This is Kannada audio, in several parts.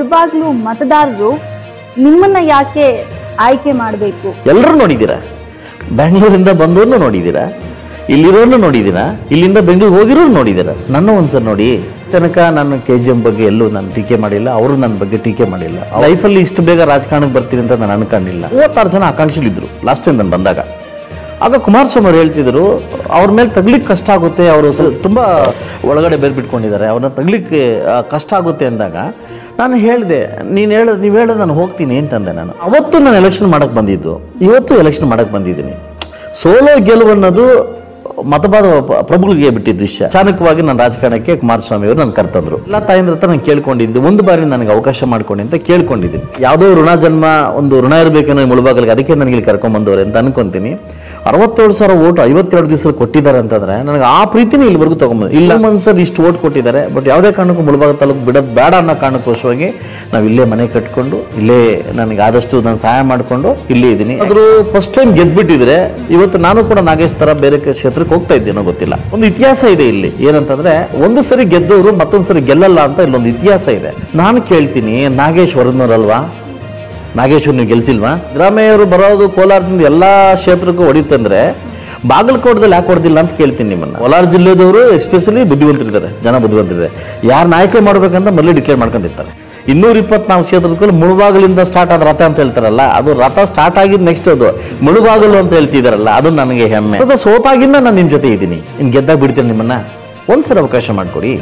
ಮುಳ್ಬಾಗ್ಲು ಮತದಾರರು ನಿಮ್ಮನ್ನ ಯಾಕೆ ಆಯ್ಕೆ ಮಾಡಬೇಕು ಎಲ್ಲರೂ ನೋಡಿದ್ದೀರಾ ಬೆಂಗಳೂರಿಂದ ಬಂದವ್ರನ್ನೂ ನೋಡಿದ್ದೀರಾ ಇಲ್ಲಿರೋರ್ನು ನೋಡಿದ್ದೀರಾ ಇಲ್ಲಿಂದ ಬೆಂಗಳೂರು ಹೋಗಿರೋರು ನೋಡಿದ್ದೀರಾ ನನ್ನ ಒಂದ್ಸಲ ನೋಡಿ ತನಕ ನಾನು ಕೆ ಜಿ ಎಂ ಬಗ್ಗೆ ಎಲ್ಲೂ ನಾನು ಟೀಕೆ ಮಾಡಿಲ್ಲ ಅವರು ನನ್ನ ಬಗ್ಗೆ ಟೀಕೆ ಮಾಡಿಲ್ಲ ಲೈಫಲ್ಲಿ ಇಷ್ಟು ಬೇಗ ರಾಜಕಾರಣಕ್ಕೆ ಬರ್ತೀನಿ ಅಂತ ನಾನು ಅನ್ಕೊಂಡಿಲ್ಲ ಮೂವತ್ತಾರು ಜನ ಆಕಾಂಕ್ಷಿಗಳಿದ್ರು ಲಾಸ್ಟ್ ಟೈಮ್ ನಾನು ಬಂದಾಗ ಆಗ ಕುಮಾರಸ್ವಾಮಿ ಅವ್ರು ಹೇಳ್ತಿದ್ರು ಅವ್ರ ಮೇಲೆ ತಗ್ಲಿಕ್ಕೆ ಕಷ್ಟ ಆಗುತ್ತೆ ಅವರು ತುಂಬಾ ಒಳಗಡೆ ಬೇರೆ ಬಿಟ್ಕೊಂಡಿದ್ದಾರೆ ಅವ್ರನ್ನ ತಗ್ಲಿಕ್ಕೆ ಆ, ಕಷ್ಟ ಆಗುತ್ತೆ ಅಂದಾಗ ನಾನು ಹೇಳಿದೆ ನೀನು ಹೇಳೋದು ನೀವು ಹೇಳೋದು ನಾನು ಹೋಗ್ತೀನಿ ಅಂತಂದೆ ನಾನು ಅವತ್ತು ನಾನು ಎಲೆಕ್ಷನ್ ಮಾಡಕ್ಕೆ ಬಂದಿದ್ದು ಇವತ್ತು ಎಲೆಕ್ಷನ್ ಮಾಡಕ್ಕೆ ಬಂದಿದ್ದೀನಿ ಸೋಲೋ ಗೆಲುವು ಅನ್ನೋದು ಮತವಾದ ಪ್ರಭುಗಳಿಗೆ ಬಿಟ್ಟಿದ್ದ ವಿಷಯ ಚಾಣಕ್ಯವಾಗಿ ನನ್ನ ರಾಜಕಾರಣಕ್ಕೆ ಕುಮಾರಸ್ವಾಮಿ ಅವರು ನನ್ನ ಕರ್ತಂದ್ರು ಎಲ್ಲ ತಾಯಿಂದ್ರ ಹತ್ರ ನಾನು ಕೇಳ್ಕೊಂಡಿದ್ದು ಒಂದು ಬಾರಿ ನನಗೆ ಅವಕಾಶ ಮಾಡ್ಕೊಡಿ ಅಂತ ಕೇಳ್ಕೊಂಡಿದ್ದೀನಿ ಯಾವುದೋ ಋಣ ಜನ್ಮ ಒಂದು ಋಣ ಇರಬೇಕನ್ನೋ ಮುಳುಬಾಗಲಿಗೆ ಅದಕ್ಕೆ ನನಗೆ ಇಲ್ಲಿ ಕರ್ಕೊಂಬಂದವ್ರೆ ಅಂತ ಅನ್ಕೊಂತೀನಿ ಅರವತ್ತೇಳು ಸಾವಿರ ಓಟ್ ಐವತ್ತೆರಡು ದಿವಸ ಕೊಟ್ಟಿದ್ದಾರೆ ಅಂತಂದ್ರೆ ನನಗೆ ಆ ಪ್ರೀತಿನೇ ಇಲ್ಲಿವರೆಗೂ ತಗೊಂಬಂದು ಇಲ್ಲ ಮನ್ಸಲ್ಲಿ ಇಷ್ಟು ಓಟ್ ಕೊಟ್ಟಿದ್ದಾರೆ ಬಟ್ ಯಾವುದೇ ಕಾರಣಕ್ಕೂ ಮುಳಬಾಗ ತಾಲೂಕು ಬಿಡೋದು ಬೇಡ ಅನ್ನೋ ಕಾರಣಕ್ಕೋಸ್ಕರವಾಗಿ ನಾವು ಇಲ್ಲೇ ಮನೆ ಕಟ್ಕೊಂಡು ಇಲ್ಲೇ ನನಗೆ ಆದಷ್ಟು ನಾನು ಸಹಾಯ ಮಾಡಿಕೊಂಡು ಇಲ್ಲೇ ಇದ್ದೀನಿ ಆದರೂ ಫಸ್ಟ್ ಟೈಮ್ ಗೆದ್ಬಿಟ್ಟಿದ್ರೆ ಇವತ್ತು ನಾನು ಕೂಡ ನಾಗೇಶ್ ತರ ಬೇರೆ ಕ- ಕ್ಷೇತ್ರಕ್ಕೆ ಹೋಗ್ತಾ ಇದ್ದೇನೋ ಗೊತ್ತಿಲ್ಲ ಒಂದು ಇತಿಹಾಸ ಇದೆ ಇಲ್ಲಿ ಏನಂತಂದ್ರೆ ಒಂದು ಸರಿ ಗೆದ್ದವರು ಮತ್ತೊಂದು ಸರಿ ಗೆಲ್ಲಲ್ಲ ಅಂತ ಇಲ್ಲೊಂದು ಇತಿಹಾಸ ಇದೆ ನಾನು ಕೇಳ್ತೀನಿ ನಾಗೇಶ್ ಹೊರನೂರಲ್ವಾ ನಾಗೇಶ್ವರ್ ನೀವು ಗೆಲ್ಸಿಲ್ವಾ ಸಿದ್ದರಾಮಯ್ಯವರು ಬರೋದು ಕೋಲಾರದಿಂದ ಎಲ್ಲಾ ಕ್ಷೇತ್ರಕ್ಕೂ ಹೊಡಿತಂದ್ರೆ ಬಾಗಲಕೋಟದಲ್ಲಿ ಯಾಕೆ ಹೊಡೆದಿಲ್ಲ ಅಂತ ಕೇಳ್ತೀನಿ ನಿಮ್ಮನ್ನ ಕೋಲಾರ ಜಿಲ್ಲೆದವರು ಎಸ್ಪೆಷಲಿ ಬುದ್ಧಿವಂತರಿದ್ದಾರೆ ಜನ ಬುದ್ಧಿವಂತರಿದ್ದಾರೆ ಯಾರನ್ನ ಆಯ್ಕೆ ಮಾಡ್ಬೇಕಂತ ಮೊದಲೇ ಡಿಕ್ಲೇರ್ ಮಾಡ್ಕೊಂಡಿರ್ತಾರೆ ಇನ್ನೂರ ಇಪ್ಪತ್ನಾಲ್ಕು ಕ್ಷೇತ್ರಗಳು ಮುಳುಬಾಗಿಲಿಂದ ಸ್ಟಾರ್ಟ್ ಆದ ರಥ ಅಂತ ಹೇಳ್ತಾರಲ್ಲ ಅದು ರಥ ಸ್ಟಾರ್ಟ್ ಆಗಿದ್ದು ನೆಕ್ಸ್ಟ್ ಅದು ಮುಳುಬಾಗಲು ಅಂತ ಹೇಳ್ತಿದಾರಲ್ಲ ಅದು ನನಗೆ ಹೆಮ್ಮೆ ಅದು ಸೋತಾಗಿಂದ ನಾನು ನಿಮ್ಮ ಜೊತೆ ಇದ್ದೀನಿ ಇನ್ನು ಗೆದ್ದಾಗ ಬಿಡ್ತೀನಿ ನಿಮ್ಮನ್ನ ಒಂದ್ಸರಿ ಅವಕಾಶ ಮಾಡಿಕೊಡಿ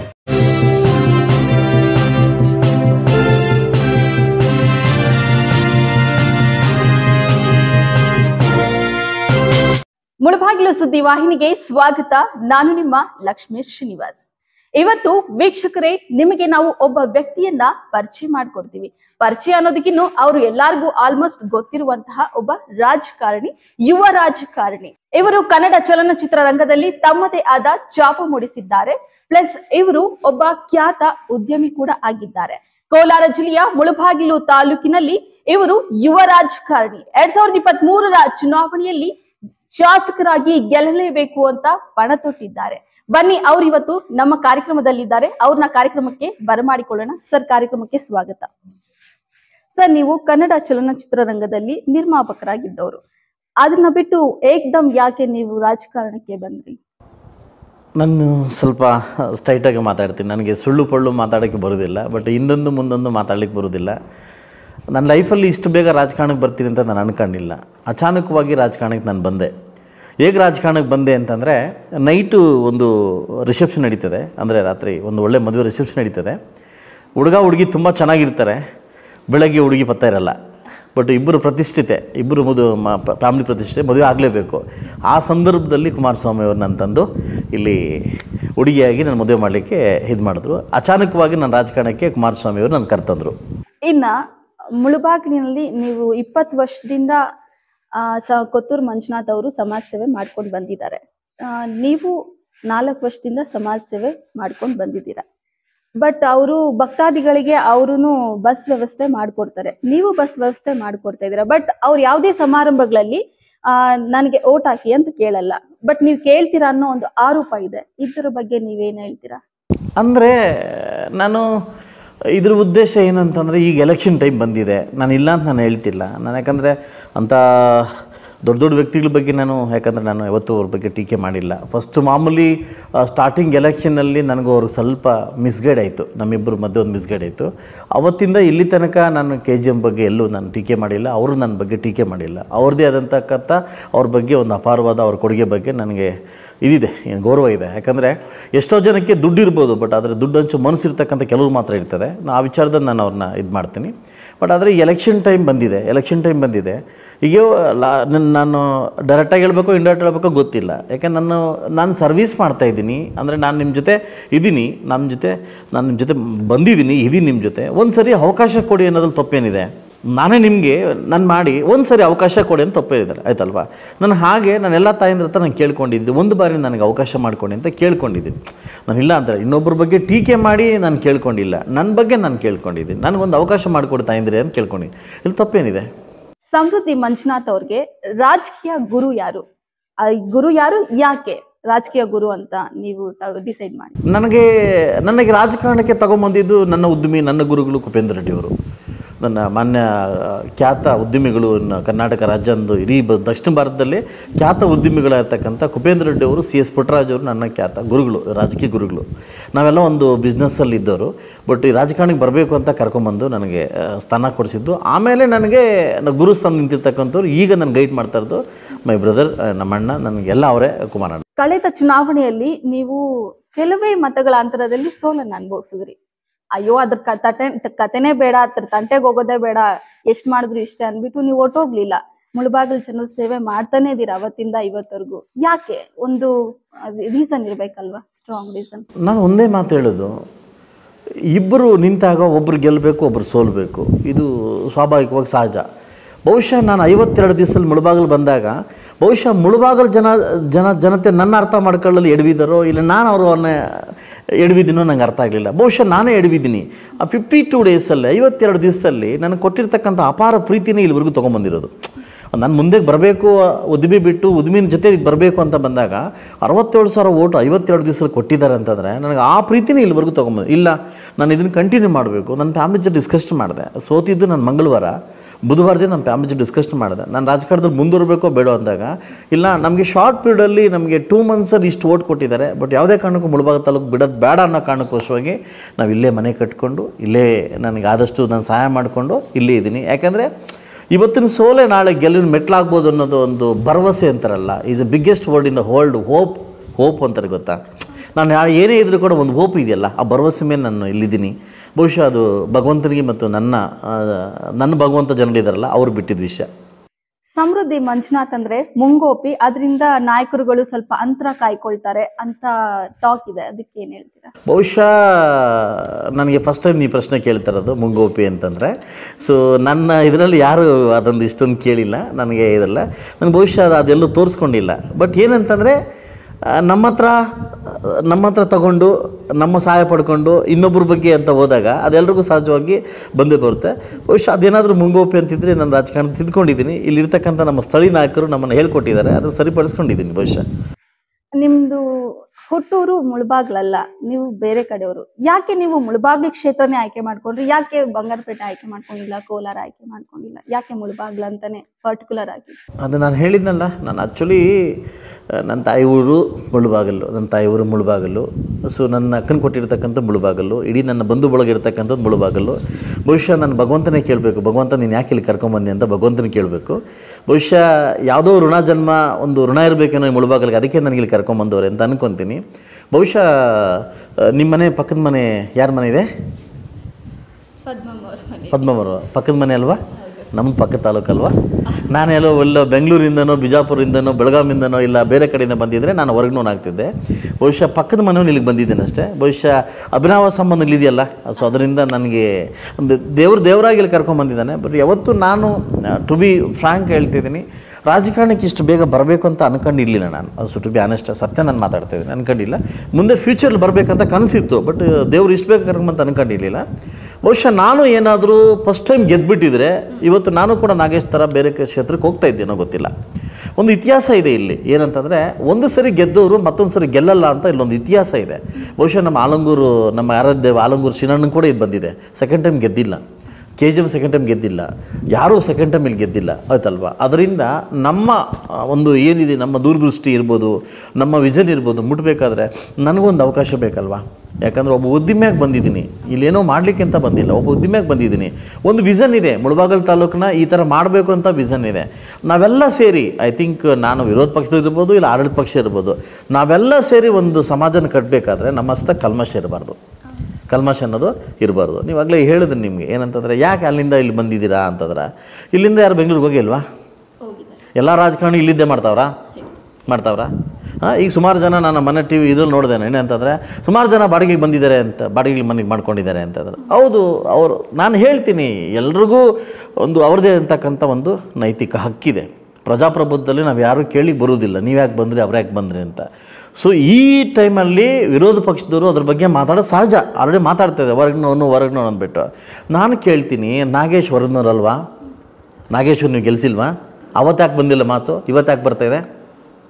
ಮುಳಬಾಗಿಲು ಸುದ್ದಿ ವಾಹಿನಿಗೆ ಸ್ವಾಗತ ನಾನು ನಿಮ್ಮ ಲಕ್ಷ್ಮೀಶ್ ಶ್ರೀನಿವಾಸ್ ಇವತ್ತು ವೀಕ್ಷಕರೇ ನಿಮಗೆ ನಾವು ಒಬ್ಬ ವ್ಯಕ್ತಿಯನ್ನ ಪರಿಚಯ ಮಾಡ್ಕೊಡ್ತೀವಿ ಪರಿಚಯ ಅನ್ನೋದಕ್ಕಿನ್ನು ಅವರು ಎಲ್ಲಾರ್ಗೂ ಆಲ್ಮೋಸ್ಟ್ ಗೊತ್ತಿರುವಂತಹ ಒಬ್ಬ ರಾಜಕಾರಣಿ ಯುವ ರಾಜಕಾರಣಿ ಇವರು ಕನ್ನಡ ಚಲನಚಿತ್ರ ರಂಗದಲ್ಲಿ ತಮ್ಮದೇ ಆದ ಛಾಪು ಮೂಡಿಸಿದ್ದಾರೆ ಪ್ಲಸ್ ಇವರು ಒಬ್ಬ ಖ್ಯಾತ ಉದ್ಯಮಿ ಕೂಡ ಆಗಿದ್ದಾರೆ ಕೋಲಾರ ಜಿಲ್ಲೆಯ ಮುಳಬಾಗಿಲು ತಾಲೂಕಿನಲ್ಲಿ ಇವರು ಯುವ ರಾಜಕಾರಣಿ ಎರಡ್ ಸಾವಿರದ ಇಪ್ಪತ್ತ್ ಮೂರರ ಚುನಾವಣೆಯಲ್ಲಿ ಶಾಸಕರಾಗಿ ಗೆಲ್ಲಲೇಬೇಕು ಅಂತ ಪಣ ತೊಟ್ಟಿದ್ದಾರೆ ಬನ್ನಿ ಅವ್ರು ಇವತ್ತು ನಮ್ಮ ಕಾರ್ಯಕ್ರಮದಲ್ಲಿದ್ದಾರೆ ಅವ್ರನ್ನ ಕಾರ್ಯಕ್ರಮಕ್ಕೆ ಬರಮಾಡಿಕೊಳ್ಳೋಣ ಸರ್ ಕಾರ್ಯಕ್ರಮಕ್ಕೆ ಸ್ವಾಗತ ಸರ್ ನೀವು ಕನ್ನಡ ಚಲನಚಿತ್ರ ರಂಗದಲ್ಲಿ ನಿರ್ಮಾಪಕರಾಗಿದ್ದವರು ಅದನ್ನ ಬಿಟ್ಟು ಏಕ್ದಮ್ ಯಾಕೆ ನೀವು ರಾಜಕಾರಣಕ್ಕೆ ಬಂದ್ರಿ ನಾನು ಸ್ವಲ್ಪ ಸ್ಟ್ರೈಟಾಗಿ ಮಾತಾಡ್ತೀನಿ ನನಗೆ ಸುಳ್ಳು ಪಳ್ಳು ಮಾತಾಡೋಕ್ಕೆ ಬರೋದಿಲ್ಲ ಬಟ್ ಹಿಂದೊಂದು ಮುಂದೊಂದು ಮಾತಾಡ್ಲಿಕ್ಕೆ ಬರೋದಿಲ್ಲ ನನ್ನ ಲೈಫಲ್ಲಿ ಇಷ್ಟು ಬೇಗ ರಾಜಕಾರಣಕ್ಕೆ ಬರ್ತೀನಿ ಅಂತ ನಾನು ಅನ್ಕೊಂಡಿಲ್ಲ ಅಚಾನಕವಾಗಿ ರಾಜಕಾರಣಕ್ಕೆ ನಾನು ಬಂದೆ ಹೇಗೆ ರಾಜಕಾರಣಕ್ಕೆ ಬಂದೆ ಅಂತಂದರೆ ನೈಟು ಒಂದು ರಿಸೆಪ್ಷನ್ ನಡೀತದೆ ಅಂದರೆ ರಾತ್ರಿ ಒಂದು ಒಳ್ಳೆ ಮದುವೆ ರಿಸೆಪ್ಷನ್ ನಡೀತದೆ ಹುಡುಗ ಹುಡುಗಿ ತುಂಬ ಚೆನ್ನಾಗಿರ್ತಾರೆ ಬೆಳಗ್ಗೆ ಹುಡುಗಿ ಪತ್ತ ಇರಲ್ಲ ಬಟ್ ಇಬ್ಬರು ಪ್ರತಿಷ್ಠಿತೆ ಇಬ್ಬರು ಮದು ಫ್ಯಾಮಿಲಿ ಪ್ರತಿಷ್ಠೆ ಮದುವೆ ಆಗಲೇಬೇಕು ಆ ಸಂದರ್ಭದಲ್ಲಿ ಕುಮಾರಸ್ವಾಮಿ ಅವ್ರು ನನ್ನ ತಂದು ಇಲ್ಲಿ ಹುಡುಗಿಯಾಗಿ ನಾನು ಮದುವೆ ಮಾಡಲಿಕ್ಕೆ ಇದು ಮಾಡಿದ್ರು ಅಚಾನಕವಾಗಿ ನನ್ನ ರಾಜಕಾರಣಕ್ಕೆ ಕುಮಾರಸ್ವಾಮಿ ಅವರು ನನ್ನ ಕರ್ತಂದರು ಇನ್ನ ಮುಳುಬಾಗಿಲಿನಲ್ಲಿ ನೀವು ಇಪ್ಪತ್ತು ವರ್ಷದಿಂದ ಆ, ಸ ಕೊತ್ತೂರು ಮಂಜುನಾಥ್ ಅವರು ಸಮಾಜ ಸೇವೆ ಮಾಡ್ಕೊಂಡು ಬಂದಿದ್ದಾರೆ ಆ, ನೀವು ನಾಲ್ಕು ವರ್ಷದಿಂದ ಸಮಾಜ ಸೇವೆ ಮಾಡ್ಕೊಂಡು ಬಂದಿದ್ದೀರಾ ಬಟ್ ಅವರು ಭಕ್ತಾದಿಗಳಿಗೆ ಅವರು ಬಸ್ ವ್ಯವಸ್ಥೆ ಮಾಡ್ಕೊಡ್ತಾರೆ ನೀವು ಬಸ್ ವ್ಯವಸ್ಥೆ ಮಾಡ್ಕೊಡ್ತಾ ಇದ್ದೀರಾ ಬಟ್ ಅವ್ರು ಯಾವುದೇ ಸಮಾರಂಭಗಳಲ್ಲಿ ಆ, ನನಗೆ ಓಟ್ ಹಾಕಿ ಅಂತ ಕೇಳಲ್ಲ ಬಟ್ ನೀವು ಕೇಳ್ತೀರಾ ಅನ್ನೋ ಒಂದು ಆರೋಪ ಇದೆ ಇದ್ರ ಬಗ್ಗೆ ನೀವೇನ್ ಹೇಳ್ತೀರಾ ಅಂದರೆ ನಾನು ಇದ್ರ ಉದ್ದೇಶ ಏನಂತಂದರೆ ಈಗ ಎಲೆಕ್ಷನ್ ಟೈಮ್ ಬಂದಿದೆ ನಾನು ಇಲ್ಲ ಅಂತ ನಾನು ಹೇಳ್ತಿಲ್ಲ ನಾನು ಯಾಕಂದರೆ ಅಂಥ ದೊಡ್ಡ ದೊಡ್ಡ ವ್ಯಕ್ತಿಗಳ ಬಗ್ಗೆ ನಾನು ಯಾಕಂದರೆ ನಾನು ಯಾವತ್ತೂ ಅವ್ರ ಬಗ್ಗೆ ಟೀಕೆ ಮಾಡಿಲ್ಲ ಫಸ್ಟ್ ಮಾಮೂಲಿ ಸ್ಟಾರ್ಟಿಂಗ್ ಎಲೆಕ್ಷನ್ನಲ್ಲಿ ನನಗೂ ಅವ್ರಿಗೆ ಸ್ವಲ್ಪ ಮಿಸ್ಗೈಡ್ ಆಯಿತು ನಮ್ಮಿಬ್ಬರ ಮಧ್ಯೆ ಒಂದು ಮಿಸ್ಗೈಡ್ ಆಯಿತು ಅವತ್ತಿಂದ ಇಲ್ಲಿ ತನಕ ನಾನು ಕೆ ಜಿ ಎಮ್ ಬಗ್ಗೆ ಎಲ್ಲೂ ನಾನು ಟೀಕೆ ಮಾಡಿಲ್ಲ ಅವರು ನನ್ನ ಬಗ್ಗೆ ಟೀಕೆ ಮಾಡಿಲ್ಲ ಅವ್ರದ್ದೇ ಆದಂತಕ್ಕಂಥ ಅವ್ರ ಬಗ್ಗೆ ಒಂದು ಅಪಾರವಾದ ಅವ್ರ ಕೊಡುಗೆ ಬಗ್ಗೆ ನನಗೆ ಇದಿದೆ ಏನು ಗೌರವ ಇದೆ ಯಾಕಂದರೆ ಎಷ್ಟೋ ಜನಕ್ಕೆ ದುಡ್ಡು ಇರ್ಬೋದು ಬಟ್ ಆದರೆ ದುಡ್ಡು ಹಂಚು ಮನಸ್ಸು ಇರ್ತಕ್ಕಂಥ ಕೆಲವರು ಮಾತ್ರ ಇರ್ತದೆ ನಾ ಆ ವಿಚಾರದಲ್ಲಿ ನಾನು ಅವ್ರನ್ನ ಇದು ಮಾಡ್ತೀನಿ ಬಟ್ ಆದರೆ ಎಲೆಕ್ಷನ್ ಟೈಮ್ ಬಂದಿದೆ ಎಲೆಕ್ಷನ್ ಟೈಮ್ ಬಂದಿದೆ ಈಗ ಲಾ ನನ್ನ ನಾನು ಡೈರೆಕ್ಟಾಗಿ ಹೇಳ್ಬೇಕು ಇಂಡೈರೆಕ್ಟ್ ಹೇಳ್ಬೇಕು ಗೊತ್ತಿಲ್ಲ ಯಾಕೆ ನಾನು ನಾನು ಸರ್ವಿಸ್ ಮಾಡ್ತಾ ಇದ್ದೀನಿ ಅಂದರೆ ನಾನು ನಿಮ್ಮ ಜೊತೆ ಇದ್ದೀನಿ ನಮ್ಮ ಜೊತೆ ನಾನು ನಿಮ್ಮ ಜೊತೆ ಬಂದಿದ್ದೀನಿ ಇದೀನಿ ನಿಮ್ಮ ಜೊತೆ ಒಂದು ಸರಿ ಅವಕಾಶ ಕೊಡಿ ಅನ್ನೋದ್ರಲ್ಲಿ ತಪ್ಪೇನಿದೆ ನಾನೇ ನಿಮಗೆ ನಾನು ಮಾಡಿ ಒಂದು ಸರಿ ಅವಕಾಶ ಕೊಡಿ ಅಂತ ತಪ್ಪೇನಿದ್ದಾರೆ ಆಯ್ತಲ್ವಾ ನಾನು ಹಾಗೆ ನಾನು ಎಲ್ಲ ತಾಯಿಂದ್ರ ಹತ್ರ ನಾನು ಕೇಳ್ಕೊಂಡಿದ್ದೆ ಒಂದು ಬಾರಿ ನನಗೆ ಅವಕಾಶ ಮಾಡ್ಕೊಡಿ ಅಂತ ಕೇಳ್ಕೊಂಡಿದ್ದೀನಿ ನಾನು ಇಲ್ಲ ಅಂತ ಇನ್ನೊಬ್ಬರ ಬಗ್ಗೆ ಟೀಕೆ ಮಾಡಿ ನಾನು ಕೇಳ್ಕೊಂಡಿಲ್ಲ ನನ್ನ ಬಗ್ಗೆ ನಾನು ಕೇಳ್ಕೊಂಡಿದ್ದೀನಿ ನನಗೊಂದು ಅವಕಾಶ ಮಾಡಿಕೊಡಿ ತಾಯಿಂದ್ರೆ ಅಂತ ಕೇಳ್ಕೊಂಡಿದ್ದೀನಿ ಇಲ್ಲಿ ತಪ್ಪೇನಿದೆ ಸಮೃದ್ಧಿ ಮಂಜುನಾಥ್ ಅವ್ರಿಗೆ ರಾಜಕೀಯ ಗುರು ಯಾರು ಆ ಗುರು ಯಾರು ಯಾಕೆ ರಾಜಕೀಯ ಗುರು ಅಂತ ನೀವು ಡಿಸೈಡ್ ಮಾಡಿ ನನಗೆ ನನಗೆ ರಾಜಕಾರಣಕ್ಕೆ ತಗೊಂಬಂದಿದ್ದು ನನ್ನ ಉದ್ಯಮಿ ನನ್ನ ಗುರುಗಳು ಕುಪೇಂದ್ರ ರೆಡ್ಡಿ ಅವರು ನನ್ನ ಮಾನ್ಯ ಆ, ಖ್ಯಾತ ಉದ್ಯಮಿಗಳು ಇನ್ನು ಕರ್ನಾಟಕ ರಾಜ್ಯ ಒಂದು ಇಡೀ ಬ ದಕ್ಷಿಣ ಭಾರತದಲ್ಲಿ ಖ್ಯಾತ ಉದ್ಯಮಿಗಳಾಗಿರ್ತಕ್ಕಂಥ ಕುಪೇಂದ್ರ ರೆಡ್ಡಿ ಅವರು ಸಿ ಎಸ್ ಪುಟ್ಟರಾಜ್ ಅವರು ನನ್ನ ಖ್ಯಾತ ಗುರುಗಳು ರಾಜಕೀಯ ಗುರುಗಳು ನಾವೆಲ್ಲ ಒಂದು ಬಿಸ್ನೆಸ್ಸಲ್ಲಿ ಇದ್ದವರು ಬಟ್ ಈ ರಾಜಕಾರಣಕ್ಕೆ ಬರಬೇಕು ಅಂತ ಕರ್ಕೊಂಬಂದು ನನಗೆ ಆ, ಸ್ಥಾನ ಕೊಡಿಸಿದ್ದು ಆಮೇಲೆ ನನಗೆ ನ- ಗುರು ಸ್ಥಾನ ನಿಂತಿರ್ತಕ್ಕಂಥವ್ರು ಈಗ ನಾನು ಗೈಡ್ ಮಾಡ್ತಾ ಇರೋದು ಮೈ ಬ್ರದರ್ ನಮ್ಮಣ್ಣ ನನಗೆಲ್ಲ ಅವರೇ ಕುಮಾರಣ್ಣ ಕಳೆದ ಚುನಾವಣೆಯಲ್ಲಿ ನೀವು ಕೆಲವೇ ಮತಗಳ ಅಂತರದಲ್ಲಿ ಸೋಲನ್ನು ಅನುಭವಿಸಿದ್ರಿ ಅಯ್ಯೋ ಅದ್ರ ಕ- ತಟೆ ಕತೆನೇ ಬೇಡ ಅದ್ರ ತಂಟೆಗೆ ಹೋಗೋದೇ ಬೇಡ ಎಷ್ಟ್ ಮಾಡಿದ್ರು ಇಷ್ಟೇ ಅನ್ಬಿಟ್ಟು ನೀವು ಒಟ್ಟೋಗ್ಲಿಲ್ಲ ಮುಳಬಾಗಿಲು ಜನರ ಸೇವೆ ಮಾಡ್ತಾನೆ ಇದೀರ ಅವತ್ತಿಂದ ಇವತ್ತವರೆಗೂ ಯಾಕೆ ಒಂದು ರೀಸನ್ ಇರ್ಬೇಕಲ್ವಾ ಸ್ಟ್ರಾಂಗ್ ರೀಸನ್ ನಾನು ಒಂದೇ ಮಾತು ಹೇಳೋದು ಇಬ್ಬರು ನಿಂತಾಗ ಒಬ್ಬರು ಗೆಲ್ಲಬೇಕು ಒಬ್ಬರು ಸೋಲಬೇಕು ಇದು ಸ್ವಾಭಾವಿಕವಾಗಿ ಸಹಜ ಬಹುಶಃ ನಾನು ಐವತ್ತೆರಡು ದಿವಸದಲ್ಲಿ ಮುಳುಬಾಗಿಲು ಬಂದಾಗ ಬಹುಶಃ ಮುಳುಬಾಗಿಲು ಜನ ಜನ ಜನತೆ ನನ್ನ ಅರ್ಥ ಮಾಡ್ಕೊಳ್ಳಲು ಎಡವಿದಾರೋ ಇಲ್ಲ ನಾನು ಅವ್ರನ್ನ ಎಡವಿದ್ದೀನೋ ನಂಗೆ ಅರ್ಥ ಆಗಲಿಲ್ಲ ಬಹುಶಃ ನಾನೇ ಎಡವಿದ್ದೀನಿ ಆ ಫಿಫ್ಟಿ ಟೂ ಡೇಸಲ್ಲಿ ಐವತ್ತೆರಡು ದಿವಸದಲ್ಲಿ ನನಗೆ ಕೊಟ್ಟಿರ್ತಕ್ಕಂಥ ಅಪಾರ ಪ್ರೀತಿನೇ ಇಲ್ಲಿವರೆಗೂ ತೊಗೊಂಬಂದಿರೋದು ನಾನು ಮುಂದೆ ಬರಬೇಕು ಉದ್ದಿಮೆ ಬಿಟ್ಟು ಉದ್ಮಿನ ಜೊತೆ ಇದು ಬರಬೇಕು ಅಂತ ಬಂದಾಗ ಅರವತ್ತೇಳು ಸಾವಿರ ಓಟು ಐವತ್ತೆರಡು ದಿವಸದಲ್ಲಿ ಕೊಟ್ಟಿದ್ದಾರೆ ಅಂತಂದರೆ ನನಗೆ ಆ ಪ್ರೀತಿನೇ ಇಲ್ಲಿವರೆಗೂ ತೊಗೊಂಬಂದು ಇಲ್ಲ ನಾನು ಇದನ್ನು ಕಂಟಿನ್ಯೂ ಮಾಡಬೇಕು ನನ್ನ ಫ್ಯಾಮಿಲಿ ಜೊತೆ ಡಿಸ್ಕಸ್ ಮಾಡಿದೆ ಸೋತಿದ್ದು ನಾನು ಮಂಗಳವಾರ ಬುಧವಾರ ದಿನ ನಮ್ಮ ಫ್ಯಾಮಿಲಿ ಜೊತೆ ಡಿಸ್ಕಸ್ ಮಾಡಿದೆ ನಾನು ರಾಜಕಾರಣದಲ್ಲಿ ಮುಂದುವರಬೇಕೋ ಬೇಡೋ ಅಂದಾಗ ಇಲ್ಲ ನಮಗೆ ಶಾರ್ಟ್ ಪೀರಿಯಡಲ್ಲಿ ನಮಗೆ ಟೂ ಮಂತ್ಸಲ್ಲಿ ಇಷ್ಟು ಓಟ್ ಕೊಟ್ಟಿದ್ದಾರೆ ಬಟ್ ಯಾವುದೇ ಕಾರಣಕ್ಕೂ ಮುಳಬಾಗ ತಾಲೂಕು ಬಿಡೋದು ಬೇಡ ಅನ್ನೋ ಕಾರಣಕ್ಕೋಸ್ಕರವಾಗಿ ನಾವು ಇಲ್ಲೇ ಮನೆ ಕಟ್ಕೊಂಡು ಇಲ್ಲೇ ನನಗೆ ಆದಷ್ಟು ನಾನು ಸಹಾಯ ಮಾಡಿಕೊಂಡು ಇಲ್ಲೇ ಇದ್ದೀನಿ ಯಾಕಂದರೆ ಇವತ್ತಿನ ಸೋಲೆ ನಾಳೆ ಗೆಲುವಿನ ಮೆಟ್ಲಾಗ್ಬೋದು ಅನ್ನೋದು ಒಂದು ಭರವಸೆ ಅಂತಾರಲ್ಲ is a biggest word in the world hope hope ಅಂತಾರೆ ಗೊತ್ತಾ ನಾನು ಯಾ- ಏನೇ ಇದ್ರೂ ಕೂಡ ಒಂದು ಹೋಪ್ ಇದೆಯಲ್ಲ ಆ ಭರವಸೆ ಮೇಲೆ ನಾನು ಇಲ್ಲಿದ್ದೀನಿ ಬಹುಶಃ ಅದು ಭಗವಂತನಿಗೆ ಮತ್ತು ನನ್ನ ಆ, ನನ್ನ ಭಗವಂತ ಜನರಿದಾರಲ್ಲ ಅವ್ರು ಬಿಟ್ಟಿದ್ದ ವಿಷಯ ಸಮೃದ್ಧಿ ಮಂಜುನಾಥ್ ಅಂದ್ರೆ ಮುಂಗೋಪಿ ಅದರಿಂದ ನಾಯಕರುಗಳು ಸ್ವಲ್ಪ ಅಂತರ ಕಾಯ್ಕೊಳ್ತಾರೆ ಅಂತ ಟಾಕ್ ಇದೆ ಅದಕ್ಕೆ ಏನ್ ಹೇಳ್ತೀರಾ ಬಹುಶಃ ನನಗೆ ಫಸ್ಟ್ ಟೈಮ್ ಈ ಪ್ರಶ್ನೆ ಕೇಳ್ತಾ ಇರೋದು ಮುಂಗೋಪಿ ಅಂತಂದರೆ ಸೊ ನನ್ನ ಇದರಲ್ಲಿ ಯಾರು ಅದೊಂದು ಇಷ್ಟೊಂದು ಕೇಳಿಲ್ಲ ನನಗೆ ಇದಲ್ಲ ನನಗೆ ಬಹುಶಃ ಅದು ಅದೆಲ್ಲೂ ತೋರಿಸ್ಕೊಂಡಿಲ್ಲ ಬಟ್ ಏನಂತಂದರೆ ಆ, ನಮ್ಮ ಹತ್ರ ನಮ್ಮ ಹತ್ರ ತಗೊಂಡು ನಮ್ಮ ಸಹಾಯ ಪಡ್ಕೊಂಡು ಇನ್ನೊಬ್ಬರ ಬಗ್ಗೆ ಅಂತ ಹೋದಾಗ ಅದೆಲ್ರಿಗೂ ಸಹಜವಾಗಿ ಬಂದೇ ಬರುತ್ತೆ ಬಹುಶಃ ಅದೇನಾದರೂ ಮುಂಗೋಪಿ ಅಂತಿದ್ರೆ ನಾನು ರಾಜಕಾರಣ ತಿದ್ಕೊಂಡಿದ್ದೀನಿ ಇಲ್ಲಿರ್ತಕ್ಕಂಥ ನಮ್ಮ ಸ್ಥಳೀಯ ನಾಯಕರು ನಮ್ಮನ್ನು ಹೇಳ್ಕೊಟ್ಟಿದ್ದಾರೆ ಅದನ್ನು ಸರಿಪಡಿಸ್ಕೊಂಡಿದ್ದೀನಿ ಬಹುಶಃ ನಿಮ್ದು ಹುಟ್ಟೂರು ಮುಳಬಾಗ್ಲಲ್ಲ ನೀವು ಬೇರೆ ಕಡೆಯವರು ಯಾಕೆ ನೀವು ಮುಳಬಾಗ್ಲ ಕ್ಷೇತ್ರನೇ ಆಯ್ಕೆ ಮಾಡ್ಕೊಂಡ್ರಿ ಯಾಕೆ ಬಂಗಾರಪೇಟೆ ಆಯ್ಕೆ ಮಾಡ್ಕೊಂಡಿಲ್ಲ ಕೋಲಾರ ಆಯ್ಕೆ ಮಾಡ್ಕೊಂಡಿಲ್ಲ ಯಾಕೆ ಮುಳಬಾಗ್ಲ ಅಂತಾನೆ ಪರ್ಟಿಕ್ಯುಲರ್ ಆಗಿ ಅದು ನಾನು ಹೇಳಿದ್ನಲ್ಲ ನಾನು ಆ್ಯಕ್ಚುಲಿ ನನ್ನ ತಾಯಿ ಊರು ಮುಳುಬಾಗಲ್ಲು ನನ್ನ ತಾಯಿ ಊರು ಮುಳುಬಾಗಲ್ಲು ಸೊ ನನ್ನ ಅಕ್ಕನ ಕೊಟ್ಟಿರ್ತಕ್ಕಂಥ ಮುಳುಬಾಗಲ್ಲು ಇಡೀ ನನ್ನ ಬಂಧು ಬಳಗ ಇರ್ತಕ್ಕಂಥದ್ದು ಮುಳುಬಾಗಲ್ಲು ಬಹುಶಃ ನಾನು ಭಗವಂತನೇ ಕೇಳಬೇಕು ಭಗವಂತ ನೀನು ಯಾಕೆ ಇಲ್ಲಿ ಕರ್ಕೊಂಬಂದಿ ಅಂತ ಭಗವಂತನೇ ಕೇಳಬೇಕು ಬಹುಶಃ ಯಾವುದೋ ಋಣ ಜನ್ಮ ಒಂದು ಋಣ ಇರಬೇಕೇನೋ ಈ ಮುಳುಬಾಗಲ್ಗೆ ಅದಕ್ಕೆ ನನಗೆ ಇಲ್ಲಿ ಕರ್ಕೊಂಬಂದವ್ರೆ ಅಂತ ಅನ್ಕೊತೀನಿ ಬಹುಶಃ ನಿಮ್ಮ ಮನೆ ಪಕ್ಕದ ಮನೆ ಯಾರ ಮನೆ ಇದೆ ಪದ್ಮಮರು ಪಕ್ಕದ ಮನೆ ಅಲ್ವಾ ನಮ್ಮ ಪಕ್ಕದ ತಾಲೂಕು ಅಲ್ವಾ ನಾನು ಎಲ್ಲೋ ಎಲ್ಲೋ ಬೆಂಗಳೂರಿಂದನೋ ಬಿಜಾಪುರದಿಂದನೋ ಬೆಳಗಾವಿಂದನೋ ಇಲ್ಲ ಬೇರೆ ಕಡೆಯಿಂದ ಬಂದಿದ್ದರೆ ನಾನು ಹೊರಗ್ನೋನ್ ಆಗ್ತಿದ್ದೆ ಬಹುಶಃ ಪಕ್ಕದ ಮನೆಯವನು ಇಲ್ಲಿಗೆ ಬಂದಿದ್ದೇನೆ ಅಷ್ಟೇ ಬಹುಶಃ ಅಭಿನವ ಸಂಬಂಧ ಇಲ್ಲಿದೆಯಲ್ಲ ಸೊ ಅದರಿಂದ ನನಗೆ ಒಂದು ದೇವ್ರ ದೇವರಾಗಿ ಇಲ್ಲಿ ಕರ್ಕೊಂಬಂದಿದ್ದಾನೆ ಬಟ್ ಯಾವತ್ತೂ ನಾನು ಟು ಬಿ ಫ್ರಾಂಕ್ ಹೇಳ್ತಿದ್ದೀನಿ ರಾಜಕಾರಣಕ್ಕೆ ಇಷ್ಟು ಬೇಗ ಬರಬೇಕು ಅಂತ ಅನ್ಕೊಂಡಿರಲಿಲ್ಲ ನಾನು ಅದು ಟು ಬಿ ಆನೆಸ್ಟ್ ಸತ್ಯ ನಾನು ಮಾತಾಡ್ತಾ ಇದ್ದೀನಿ ಅನ್ಕೊಂಡಿಲ್ಲ ಮುಂದೆ ಫ್ಯೂಚರ್ಲಿ ಬರಬೇಕಂತ ಕನಸಿತ್ತು ಬಟ್ ದೇವ್ರು ಇಷ್ಟು ಬೇಗ ಕರ್ಕೊಂಬಂತ ಅನ್ಕೊಂಡಿರಲಿಲ್ಲ ಬಹುಶಃ ನಾನು ಏನಾದರೂ ಫಸ್ಟ್ ಟೈಮ್ ಗೆದ್ದುಬಿಟ್ಟಿದ್ರೆ ಇವತ್ತು ನಾನು ಕೂಡ ನಾಗೇಶ್ ಥರ ಬೇರೆ ಕ- ಕ್ಷೇತ್ರಕ್ಕೆ ಹೋಗ್ತಾ ಇದ್ದೇನೋ ಗೊತ್ತಿಲ್ಲ ಒಂದು ಇತಿಹಾಸ ಇದೆ ಇಲ್ಲಿ ಏನಂತಂದರೆ ಒಂದು ಸರಿ ಗೆದ್ದವರು ಮತ್ತೊಂದು ಸರಿ ಗೆಲ್ಲಲ್ಲ ಅಂತ ಇಲ್ಲೊಂದು ಇತಿಹಾಸ ಇದೆ ಬಹುಶಃ ನಮ್ಮ ಆಲಂಗೂರು ನಮ್ಮ ಆರಾಧ್ಯ ಆಲಂಗೂರು ಶ್ರೀನಣ್ಣನ್ ಕೂಡ ಇದು ಬಂದಿದೆ ಸೆಕೆಂಡ್ ಟೈಮ್ ಗೆದ್ದಿಲ್ಲ K G M second time ಗೆದ್ದಿಲ್ಲ ಯಾರೂ ಸೆಕೆಂಡ್ ಟೈಮ್ ಇಲ್ಲಿ ಗೆದ್ದಿಲ್ಲ ಆಯ್ತಲ್ವಾ ಅದರಿಂದ ನಮ್ಮ ಆ, ಒಂದು ಏನಿದೆ ನಮ್ಮ ದೂರದೃಷ್ಟಿ ಇರ್ಬೋದು ನಮ್ಮ ವಿಷನ್ ಇರ್ಬೋದು ಮುಟ್ಟಬೇಕಾದ್ರೆ ನನಗೊಂದು ಅವಕಾಶ ಬೇಕಲ್ವಾ ಯಾಕಂದರೆ ಒಬ್ಬ ಉದ್ದಿಮೆಯಾಗಿ ಬಂದಿದ್ದೀನಿ ಇಲ್ಲೇನೋ ಮಾಡಲಿಕ್ಕೆ ಅಂತ ಬಂದಿಲ್ಲ ಒಬ್ಬ ಉದ್ದಿಮೆಯಾಗಿ ಬಂದಿದ್ದೀನಿ ಒಂದು ವಿಷನ್ ಇದೆ ಮುಳಬಾಗಲ್ ತಾಲೂಕನ್ನ ಈ ಥರ ಮಾಡಬೇಕು ಅಂತ ವಿಷನ್ ಇದೆ ನಾವೆಲ್ಲ ಸೇರಿ ಐ ಥಿಂಕ್ ನಾನು ವಿರೋಧ ಪಕ್ಷದಲ್ಲಿರ್ಬೋದು ಇಲ್ಲ ಆಡಳಿತ ಪಕ್ಷ ಇರ್ಬೋದು ನಾವೆಲ್ಲ ಸೇರಿ ಒಂದು ಸಮಾಜನ ಕಟ್ಟಬೇಕಾದ್ರೆ ನಮ್ಮ ಹಸ್ತ ಕಲ್ಮಶ ಇರಬಾರ್ದು ಕಲ್ಮಶ ಅನ್ನೋದು ಇರಬಾರ್ದು ನೀವು ಆಗಲೇ ಹೇಳಿದ್ರಿ ನಿಮಗೆ ಏನಂತಂದರೆ ಯಾಕೆ ಅಲ್ಲಿಂದ ಇಲ್ಲಿ ಬಂದಿದ್ದೀರಾ ಅಂತಂದ್ರೆ ಇಲ್ಲಿಂದ ಯಾರು ಬೆಂಗಳೂರಿಗೆ ಹೋಗಿಲ್ವಾ ಎಲ್ಲ ರಾಜಕಾರಣಿ ಇಲ್ಲಿದ್ದೇ ಮಾಡ್ತಾವ್ರಾ ಮಾಡ್ತಾವ್ರಾ ಹಾಂ ಈಗ ಸುಮಾರು ಜನ ನಾನು ಮನೆ ಟಿ ವಿ ಇದ್ರಲ್ಲಿ ನೋಡಿದೆ ಏನಂತಂದರೆ ಸುಮಾರು ಜನ ಬಾಡಿಗೆಗೆ ಬಂದಿದ್ದಾರೆ ಅಂತ ಬಾಡಿಗೆ ಮನೆಗೆ ಮಾಡ್ಕೊಂಡಿದ್ದಾರೆ ಅಂತಂದ್ರೆ ಹೌದು ಅವರು ನಾನು ಹೇಳ್ತೀನಿ ಎಲ್ರಿಗೂ ಒಂದು ಅವ್ರದ್ದೇ ಅಂತಕ್ಕಂಥ ಒಂದು ನೈತಿಕ ಹಕ್ಕಿದೆ ಪ್ರಜಾಪ್ರಭುತ್ವದಲ್ಲಿ ನಾವು ಯಾರೂ ಕೇಳಿ ಬರುವುದಿಲ್ಲ ನೀವು ಯಾಕೆ ಬಂದ್ರಿ ಅವ್ರು ಯಾಕೆ ಬಂದ್ರಿ ಅಂತ ಸೊ ಈ ಟೈಮಲ್ಲಿ ವಿರೋಧ ಪಕ್ಷದವರು ಅದ್ರ ಬಗ್ಗೆ ಮಾತಾಡೋದು ಸಹಜ ಆಲ್ರೆಡಿ ಮಾತಾಡ್ತಾ ಇದೆ ಹೊರಗ್ನವನು ಹೊರಗ್ನವನು ಅಂದ್ಬಿಟ್ಟು ನಾನು ಕೇಳ್ತೀನಿ ನಾಗೇಶ್ ಹೊರಗ್ನವ್ರಲ್ವಾ ನಾಗೇಶ್ವರ್ ನೀವು ಗೆಲ್ಸಿಲ್ವಾ ಅವತ್ತು ಯಾಕೆ ಬಂದಿಲ್ಲ ಮಾತು ಇವತ್ತು ಯಾಕೆ ಬರ್ತಾ ಇದೆ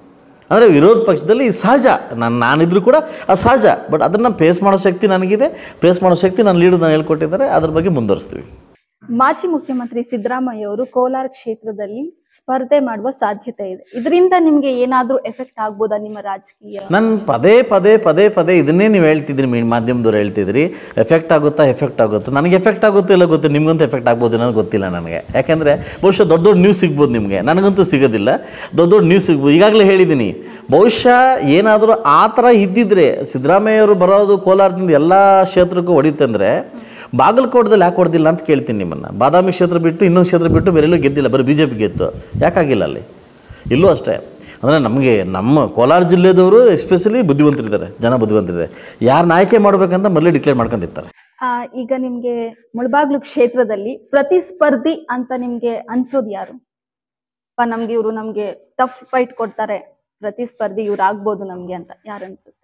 ಅಂದರೆ ವಿರೋಧ ಪಕ್ಷದಲ್ಲಿ ಇದು ಸಹಜ ನಾನು ನಾನಿದ್ರು ಕೂಡ ಅದು ಸಹಜ ಬಟ್ ಅದನ್ನು ಫೇಸ್ ಮಾಡೋ ಶಕ್ತಿ ನನಗಿದೆ ಫೇಸ್ ಮಾಡೋ ಶಕ್ತಿ ನನ್ನ ಲೀಡರ್ ನಾನು ಹೇಳ್ಕೊಟ್ಟಿದ್ದಾರೆ ಅದ್ರ ಬಗ್ಗೆ ಮುಂದುವರಿಸ್ತೀವಿ ಮಾಜಿ ಮುಖ್ಯಮಂತ್ರಿ ಸಿದ್ದರಾಮಯ್ಯ ಅವರು ಕೋಲಾರ ಕ್ಷೇತ್ರದಲ್ಲಿ ಸ್ಪರ್ಧೆ ಮಾಡುವ ಸಾಧ್ಯತೆ ಇದೆ ಇದರಿಂದ ನಿಮ್ಗೆ ಏನಾದ್ರೂ ಎಫೆಕ್ಟ್ ಆಗ್ಬೋದಾ ನಿಮ್ಮ ರಾಜಕೀಯ ನಾನು ಪದೇ ಪದೇ ಪದೇ ಪದೇ ಇದನ್ನೇ ನೀವು ಹೇಳ್ತಿದ್ರಿ ಮೀ ಮಾಧ್ಯಮದವ್ರು ಹೇಳ್ತಿದ್ರಿ ಎಫೆಕ್ಟ್ ಆಗುತ್ತಾ ಎಫೆಕ್ಟ್ ಆಗುತ್ತಾ ನನಗೆ ಎಫೆಕ್ಟ್ ಆಗುತ್ತೋ ಇಲ್ಲ ಗೊತ್ತಿಲ್ಲ ನಿಮ್ಗಂತೂ ಎಫೆಕ್ಟ್ ಆಗ್ಬೋದು ಅನ್ನೋದು ಗೊತ್ತಿಲ್ಲ ನನಗೆ ಯಾಕೆಂದರೆ ಬಹುಶಃ ದೊಡ್ಡ ದೊಡ್ಡ ನ್ಯೂಸ್ ಸಿಗ್ಬೋದು ನಿಮಗೆ ನನಗಂತೂ ಸಿಗೋದಿಲ್ಲ ದೊಡ್ಡ ದೊಡ್ಡ ನ್ಯೂಸ್ ಸಿಗ್ಬೋದು ಈಗಾಗಲೇ ಹೇಳಿದ್ದೀನಿ ಬಹುಶಃ ಏನಾದರೂ ಆ ಥರ ಇದ್ದಿದ್ರೆ ಸಿದ್ದರಾಮಯ್ಯವರು ಬರೋದು ಕೋಲಾರದಿಂದ ಎಲ್ಲ ಕ್ಷೇತ್ರಕ್ಕೂ ಹೊಡಿತಂದ್ರೆ ಬಾಗಲಕೋಟದಲ್ಲಿ ಯಾಕೆ ಹೊಡೆದಿಲ್ಲ ಅಂತ ಕೇಳ್ತೀನಿ ನಿಮ್ಮನ್ನು ಬಾದಾಮಿ ಕ್ಷೇತ್ರ ಬಿಟ್ಟು ಇನ್ನೊಂದು ಕ್ಷೇತ್ರ ಬಿಟ್ಟು ಬೇರೆಲ್ಲೂ ಗೆದ್ದಿಲ್ಲ ಬರೀ ಬಿ ಜೆ ಪಿ ಗೆದ್ದು ಯಾಕಾಗಿಲ್ಲ ಅಲ್ಲಿ ಇಲ್ಲೂ ಅಷ್ಟೇ ಅಂದರೆ ನಮಗೆ ನಮ್ಮ ಕೋಲಾರ ಜಿಲ್ಲೆದವರು ಎಸ್ಪೆಷಲಿ ಬುದ್ಧಿವಂತರಿದ್ದಾರೆ ಜನ ಬುದ್ಧಿವಂತರಿದ್ದಾರೆ ಯಾರನ್ನ ಆಯ್ಕೆ ಮಾಡಬೇಕಂತ ಮೊದಲೇ ಡಿಕ್ಲೇರ್ ಮಾಡ್ಕೊಂಡಿರ್ತಾರೆ ಆ, ಈಗ ನಿಮ್ಗೆ ಮುಳಬಾಗ್ಲು ಕ್ಷೇತ್ರದಲ್ಲಿ ಪ್ರತಿಸ್ಪರ್ಧಿ ಅಂತ ನಿಮ್ಗೆ ಅನ್ಸೋದು ಯಾರು ಅಪ್ಪ ನಮ್ಗೆ ಇವರು ನಮ್ಗೆ ಟಫ್ ಫೈಟ್ ಕೊಡ್ತಾರೆ ಪ್ರತಿಸ್ಪರ್ಧಿ ಇವ್ರು ಆಗ್ಬೋದು ನಮ್ಗೆ ಅಂತ ಯಾರು ಅನ್ಸುತ್ತೆ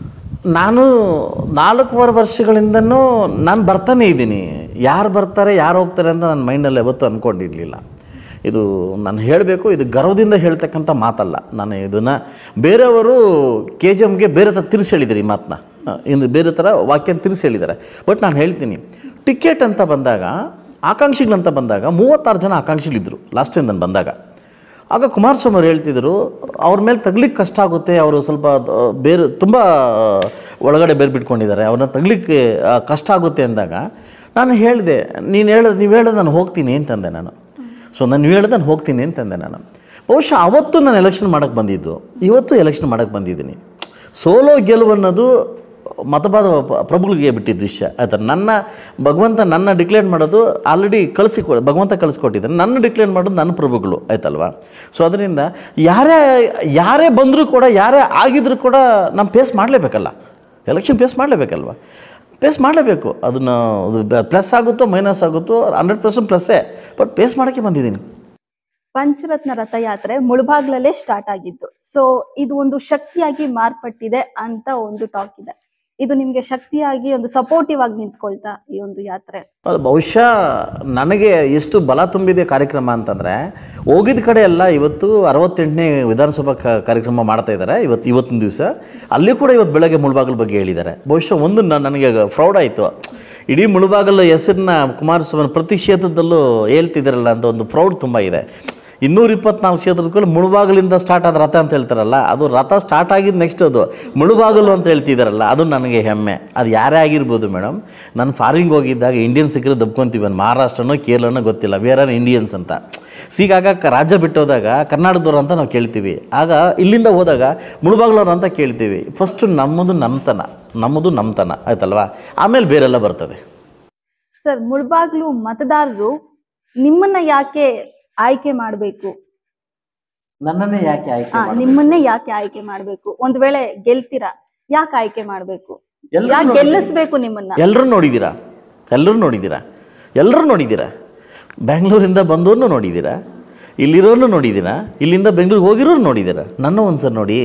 ನಾನು ನಾಲ್ಕೂವರೆ ವರ್ಷಗಳಿಂದನೂ ನಾನು ಬರ್ತಾನೆ ಇದ್ದೀನಿ ಯಾರು ಬರ್ತಾರೆ ಯಾರು ಹೋಗ್ತಾರೆ ಅಂತ ನನ್ನ ಮೈಂಡಲ್ಲಿ ಯಾವತ್ತೂ ಅಂದ್ಕೊಂಡಿರಲಿಲ್ಲ ಇದು ನಾನು ಹೇಳಬೇಕು ಇದು ಗರ್ವದಿಂದ ಹೇಳ್ತಕ್ಕಂಥ ಮಾತಲ್ಲ ನಾನು ಇದನ್ನು ಬೇರೆಯವರು ಕೆ ಜಿ ಎಮ್ಗೆ ಬೇರೆ ಥರ ತಿರ್ಸಿ ಹೇಳಿದ್ದಾರೆ ಈ ಮಾತನ್ನ ಇನ್ನು ಬೇರೆ ಥರ ವಾಕ್ಯನ ತಿರ್ಸಿ ಹೇಳಿದ್ದಾರೆ ಬಟ್ ನಾನು ಹೇಳ್ತೀನಿ ಟಿಕೆಟ್ ಅಂತ ಬಂದಾಗ ಆಕಾಂಕ್ಷಿಗಳಂತ ಬಂದಾಗ ಮೂವತ್ತಾರು ಜನ ಆಕಾಂಕ್ಷಿಗಳಿದ್ದರು ಲಾಸ್ಟ್ ಟೈಮ್ ನಾನು ಬಂದಾಗ ಆಗ ಕುಮಾರಸ್ವಾಮಿ ಅವ್ರು ಹೇಳ್ತಿದ್ರು ಅವ್ರ ಮೇಲೆ ತಗ್ಲಿಕ್ಕೆ ಕಷ್ಟ ಆಗುತ್ತೆ ಅವರು ಸ್ವಲ್ಪ ಆ, ಬೇರೆ ತುಂಬ ಒಳಗಡೆ ಬೇರೆ ಬಿಟ್ಕೊಂಡಿದ್ದಾರೆ ಅವ್ರನ್ನ ತಗ್ಲಿಕ್ಕೆ ಆ, ಕಷ್ಟ ಆಗುತ್ತೆ ಅಂದಾಗ ನಾನು ಹೇಳಿದೆ ನೀನು ಹೇಳೋದು ನೀವು ಹೇಳೋದು ನಾನು ಹೋಗ್ತೀನಿ ಅಂತಂದೆ ನಾನು ಸೊ ನಾನು ಹೇಳೋದು ನಾನು ಹೋಗ್ತೀನಿ ಅಂತಂದೆ ನಾನು ಬಹುಶಃ ಅವತ್ತು ನಾನು ಎಲೆಕ್ಷನ್ ಮಾಡೋಕ್ಕೆ ಬಂದಿದ್ದು ಇವತ್ತು ಎಲೆಕ್ಷನ್ ಮಾಡೋಕ್ಕೆ ಬಂದಿದ್ದೀನಿ ಸೋಲೋ ಗೆಲುವು ಅನ್ನೋದು ಮತವಾದ ಪ್ರಭುಗಳಿಗೆ ಬಿಟ್ಟಿದ್ದ ವಿಷಯ ಆಯ್ತಾ ನನ್ನ ಭಗವಂತ ನನ್ನ ಡಿಕ್ಲೇರ್ ಮಾಡೋದು ಆಲ್ರೆಡಿ ಕಳಿಸಿ ಭಗವಂತ ಕಳಿಸ್ಕೊಟ್ಟಿದ್ದಾನೆ ನನ್ನ ಡಿಕ್ಲೇರ್ ಮಾಡೋದು ನನ್ನ ಪ್ರಭುಗಳು ಆಯ್ತಲ್ವಾ ಸೊ ಅದರಿಂದ ಯಾರೇ ಯಾರೇ ಬಂದರೂ ಕೂಡ ಯಾರೇ ಆಗಿದ್ರು ಕೂಡ ನಾವು ಫೇಸ್ ಮಾಡಲೇಬೇಕಲ್ಲ ಎಲೆಕ್ಷನ್ ಫೇಸ್ ಮಾಡಲೇಬೇಕಲ್ವ ಫೇಸ್ ಮಾಡಲೇಬೇಕು ಅದನ್ನು ಪ್ಲಸ್ ಆಗುತ್ತೋ ಮೈನಸ್ ಆಗುತ್ತೋ ಹಂಡ್ರೆಡ್ ಪರ್ಸೆಂಟ್ ಪ್ಲಸ್ಸೇ ಬಟ್ ಫೇಸ್ ಮಾಡೋಕ್ಕೆ ಬಂದಿದ್ದೀನಿ ಪಂಚರತ್ನ ರಥಯಾತ್ರೆ ಮುಳಬಾಗ್ಲಲ್ಲೇ ಸ್ಟಾರ್ಟ್ ಆಗಿದ್ದು ಸೊ ಇದು ಒಂದು ಶಕ್ತಿಯಾಗಿ ಮಾರ್ಪಟ್ಟಿದೆ ಅಂತ ಒಂದು ಟಾಕ್ ಇದೆ ಇದು ನಿಮ್ಗೆ ಶಕ್ತಿಯಾಗಿ ಒಂದು ಸಪೋರ್ಟಿವ್ ಆಗಿ ನಿಂತ್ಕೊಳ್ತಾ ಈ ಒಂದು ಯಾತ್ರೆ ಅಲ್ಲ, ಬಹುಶಃ ನನಗೆ ಎಷ್ಟು ಬಲ ತುಂಬಿದೆ ಕಾರ್ಯಕ್ರಮ ಅಂತಂದರೆ ಹೋಗಿದ ಕಡೆ ಎಲ್ಲ ಇವತ್ತು ಅರವತ್ತೆಂಟನೇ ವಿಧಾನಸಭಾ ಕ- ಕಾರ್ಯಕ್ರಮ ಮಾಡ್ತಾ ಇದ್ದಾರೆ ಇವತ್ತು ಇವತ್ತಿನ ದಿವಸ ಅಲ್ಲಿ ಕೂಡ ಇವತ್ತು ಬೆಳಗ್ಗೆ ಮುಳುಬಾಗಲ ಬಗ್ಗೆ ಹೇಳಿದ್ದಾರೆ ಬಹುಶಃ ಒಂದು ನ- ನನಗೆ ಪ್ರೌಡ್ ಆಯಿತು ಇಡೀ ಮುಳುಬಾಗಲ ಹೆಸರನ್ನ ಕುಮಾರಸ್ವಾಮಿ ಪ್ರತಿ ಕ್ಷೇತ್ರದಲ್ಲೂ ಹೇಳ್ತಿದ್ದಾರಲ್ಲ ಅಂತ ಒಂದು ಪ್ರೌಡ್ ತುಂಬ ಇದೆ ಇನ್ನೂರ ಇಪ್ಪತ್ನಾಲ್ಕು ಕ್ಷೇತ್ರಗಳು ಮುಳುಬಾಗಲಿಂದ ಸ್ಟಾರ್ಟ್ ಆದ ರಥ ಅಂತ ಹೇಳ್ತಾರಲ್ಲ ಅದು ರಥ ಸ್ಟಾರ್ಟ್ ಆಗಿದ್ದು ನೆಕ್ಸ್ಟ್ ಅದು ಮುಳುಬಾಗಲು ಅಂತ ಹೇಳ್ತಿದ್ದಾರಲ್ಲ ಅದು ನನಗೆ ಹೆಮ್ಮೆ ಅದು ಯಾರೇ ಆಗಿರ್ಬೋದು ಮೇಡಮ್ ನಾನು ಫಾರಿನ್ಗೆ ಹೋಗಿದ್ದಾಗ ಇಂಡಿಯನ್ ಸಿಕ್ಕರೆ ದಬ್ಕೊಂತೀವಿ ನಾನು ಮಹಾರಾಷ್ಟ್ರನೋ ಕೇರಳನೋ ಗೊತ್ತಿಲ್ಲ ವೇರ್ ಆರ್ ಇಂಡಿಯನ್ಸ್ ಅಂತ ಸೀಗಾಗ ಕ- ರಾಜ್ಯ ಬಿಟ್ಟೋದಾಗ ಕರ್ನಾಟಕದವ್ರು ಅಂತ ನಾವು ಕೇಳ್ತೀವಿ ಆಗ ಇಲ್ಲಿಂದ ಹೋದಾಗ ಮುಳುಬಾಗ್ಲವ್ರು ಅಂತ ಕೇಳ್ತೀವಿ ಫಸ್ಟು ನಮ್ಮದು ನಮ್ಮತನ ನಮ್ಮದು ನಮ್ಮತನ ಆಯ್ತಲ್ವಾ ಆಮೇಲೆ ಬೇರೆಲ್ಲ ಬರ್ತದೆ ಸರ್ ಮುಳಬಾಗ್ಲು ಮತದಾರರು ನಿಮ್ಮನ್ನ ಯಾಕೆ ಆಯ್ಕೆ ಮಾಡ್ಬೇಕು ನನ್ನನ್ನೇ ಯಾಕೆ ಆಯ್ಕೆ ಆ, ನಿಮ್ಮನ್ನೇ ಯಾಕೆ ಆಯ್ಕೆ ಮಾಡ್ಬೇಕು ಒಂದ್ ವೇಳೆ ಗೆಲ್ತೀರಾ ಯಾಕೆ ಆಯ್ಕೆ ಮಾಡ್ಬೇಕು ಯಾಕೆ ಗೆಲ್ಲಿಸ್ಬೇಕು ನಿಮ್ಮನ್ನ ಎಲ್ಲರೂ ನೋಡಿದ್ದೀರಾ ಎಲ್ಲರೂ ನೋಡಿದ್ದೀರಾ ಎಲ್ಲರೂ ನೋಡಿದ್ದೀರಾ ಬ್ಯಾಂಗ್ಳೂರಿಂದ ಬಂದವ್ರನ್ನೂ ನೋಡಿದ್ದೀರಾ ಇಲ್ಲಿರೋನು ನೋಡಿದ್ದೀರಾ ಇಲ್ಲಿಂದ ಬೆಂಗಳೂರಿಗೆ ಹೋಗಿರೋರು ನೋಡಿದ್ದೀರಾ ನನ್ನ ಒಂದ್ಸರಿ ನೋಡಿ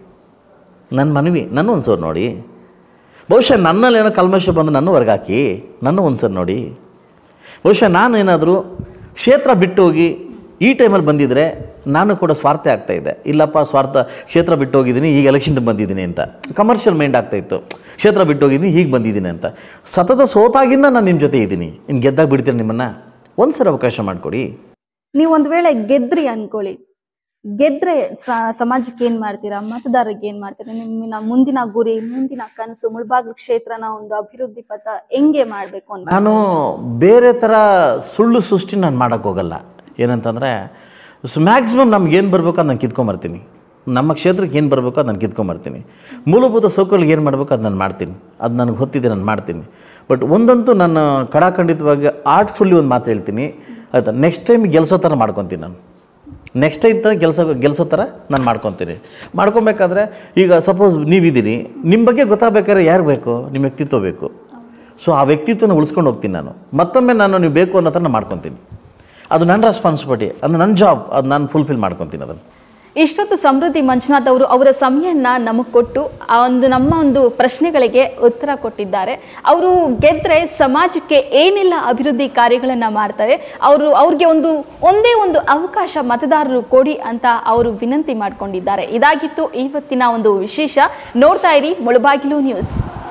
ನನ್ನ ಮನವಿ ನನ್ನ ಒಂದ್ಸರಿ ನೋಡಿ ಬಹುಶಃ ನನ್ನಲ್ಲಿ ಏನೋ ಕಲ್ಮಶ ಬಂದು ನನ್ನ ಹೊರಗೆ ಹಾಕಿ ನನ್ನ ಒಂದ್ಸರಿ ನೋಡಿ ಬಹುಶಃ ನಾನು ಏನಾದರೂ ಕ್ಷೇತ್ರ ಬಿಟ್ಟು ಹೋಗಿ ಈ ಟೈಮಲ್ಲಿ ಬಂದಿದ್ದರೆ ನಾನು ಕೂಡ ಸ್ವಾರ್ಥ ಆಗ್ತಾ ಇದ್ದೆ ಇಲ್ಲಪ್ಪ ಸ್ವಾರ್ಥ ಕ್ಷೇತ್ರ ಬಿಟ್ಟು ಹೋಗಿದ್ದೀನಿ ಈಗ ಎಲೆಕ್ಷನ್ ಬಂದಿದ್ದೀನಿ ಅಂತ ಕಮರ್ಷಿಯಲ್ ಮೈಂಡ್ ಆಗ್ತಾ ಇತ್ತು ಕ್ಷೇತ್ರ ಬಿಟ್ಟು ಹೋಗಿದ್ದೀನಿ ಹೀಗೆ ಬಂದಿದ್ದೀನಿ ಅಂತ ಸತತ ಸೋತಾಗಿಂದ ನಾನು ನಿಮ್ಮ ಜೊತೆ ಇದ್ದೀನಿ ಇನ್ನು ಗೆದ್ದಾಗ ಬಿಡ್ತೀನಿ ನಿಮ್ಮನ್ನು ಒಂದು ಸರಿ ಅವಕಾಶ ಮಾಡಿಕೊಡಿ ನೀವ್ ಒಂದ್ ವೇಳೆ ಗೆದ್ರಿ ಅನ್ಕೊಳ್ಳಿ ಗೆದ್ರೆ ಸ- ಸಮಾಜಕ್ಕೆ ಏನ್ ಮಾಡ್ತೀರಾ ಮತದಾರರಿಗೆ ಏನ್ ಮಾಡ್ತೀರಾ ನಿಮ್ಮ ಮುಂದಿನ ಗುರಿ ಮುಂದಿನ ಕನಸು ಮುಳಬಾಗ್ಲು ಕ್ಷೇತ್ರನ ಒಂದು ಅಭಿವೃದ್ಧಿ ಪಥ ಹೆಂಗೆ ಮಾಡ್ಬೇಕು ಅಂತ ನಾನು ಬೇರೆ ಥರ ಸುಳ್ಳು ಸೃಷ್ಟಿ ನಾನು ಮಾಡೋಕ್ಕೆ ಹೋಗಲ್ಲ ಏನಂತಂದರೆ ಮ್ಯಾಕ್ಸಿಮಮ್ ನಮ್ಗೆ ಏನು ಬರಬೇಕು ಅದು ನಾನು ಕಿತ್ಕೊಂಬರ್ತೀನಿ ನಮ್ಮ ಕ್ಷೇತ್ರಕ್ಕೆ ಏನು ಬರಬೇಕು ಅದು ನಾನು ಕಿತ್ಕೊಂಬರ್ತೀನಿ ಮೂಲಭೂತ ಸೌಕರ್ಯ ಏನು ಮಾಡಬೇಕು ಅದು ನಾನು ಮಾಡ್ತೀನಿ ಅದು ನನಗೆ ಗೊತ್ತಿದೆ ನಾನು ಮಾಡ್ತೀನಿ ಬಟ್ ಒಂದಂತೂ ನಾನು ಕಡಾಖಂಡಿತವಾಗಿ ಆರ್ಟ್ಫುಲ್ಲಿ ಒಂದು ಮಾತು ಹೇಳ್ತೀನಿ ಆಯ್ತಾ ನೆಕ್ಸ್ಟ್ ಟೈಮ್ ಗೆಲ್ಸೋ ಥರ ಮಾಡ್ಕೊತೀನಿ ನಾನು ನೆಕ್ಸ್ಟ್ ಟೈಮ್ ಥರ ಕೆಲಸ ಗೆಲ್ಸೋ ಥರ ನಾನು ಮಾಡ್ಕೊತೀನಿ ಮಾಡ್ಕೊಬೇಕಾದ್ರೆ ಈಗ ಸಪೋಸ್ ನೀವಿದ್ದೀರಿ ನಿಮ್ಮ ಬಗ್ಗೆ ಗೊತ್ತಾಗಬೇಕಾದ್ರೆ ಯಾರು ಬೇಕು ನಿಮ್ಮ ವ್ಯಕ್ತಿತ್ವ ಬೇಕು ಸೊ ಆ ವ್ಯಕ್ತಿತ್ವನ ಉಳಿಸ್ಕೊಂಡು ಹೋಗ್ತೀನಿ ನಾನು ಮತ್ತೊಮ್ಮೆ ನಾನು ನೀವು ಬೇಕು ಅನ್ನೋ ಥರ ನಾನು ಮಾಡ್ಕೊತೀನಿ ಅದು ನನ್ನ ರೆಸ್ಪಾನ್ಸಿಬಿಲಿಟಿ ಅದು ನನ್ನ ಜಾಬ್ ಅದು ನಾನು ಫುಲ್ಫಿಲ್ ಮಾಡ್ಕೊತೀನಿ ಅದನ್ನು ಇಷ್ಟೊತ್ತು ಸಮೃದ್ಧಿ ಮಂಜುನಾಥ್ ಅವರು ಅವರ ಸಮಯನ್ನ ನಮಗೆ ಕೊಟ್ಟು ಆ ಒಂದು ನಮ್ಮ ಒಂದು ಪ್ರಶ್ನೆಗಳಿಗೆ ಉತ್ತರ ಕೊಟ್ಟಿದ್ದಾರೆ ಅವರು ಗೆದ್ರೆ ಸಮಾಜಕ್ಕೆ ಏನೆಲ್ಲ ಅಭಿವೃದ್ಧಿ ಕಾರ್ಯಗಳನ್ನ ಮಾಡ್ತಾರೆ ಅವರು ಅವ್ರಿಗೆ ಒಂದು ಒಂದೇ ಒಂದು ಅವಕಾಶ ಮತದಾರರು ಕೊಡಿ ಅಂತ ಅವರು ವಿನಂತಿ ಮಾಡಿಕೊಂಡಿದ್ದಾರೆ ಇದಾಗಿತ್ತು ಇವತ್ತಿನ ಒಂದು ವಿಶೇಷ ನೋಡ್ತಾ ಇರಿ ಮುಳಬಾಗಿಲು ನ್ಯೂಸ್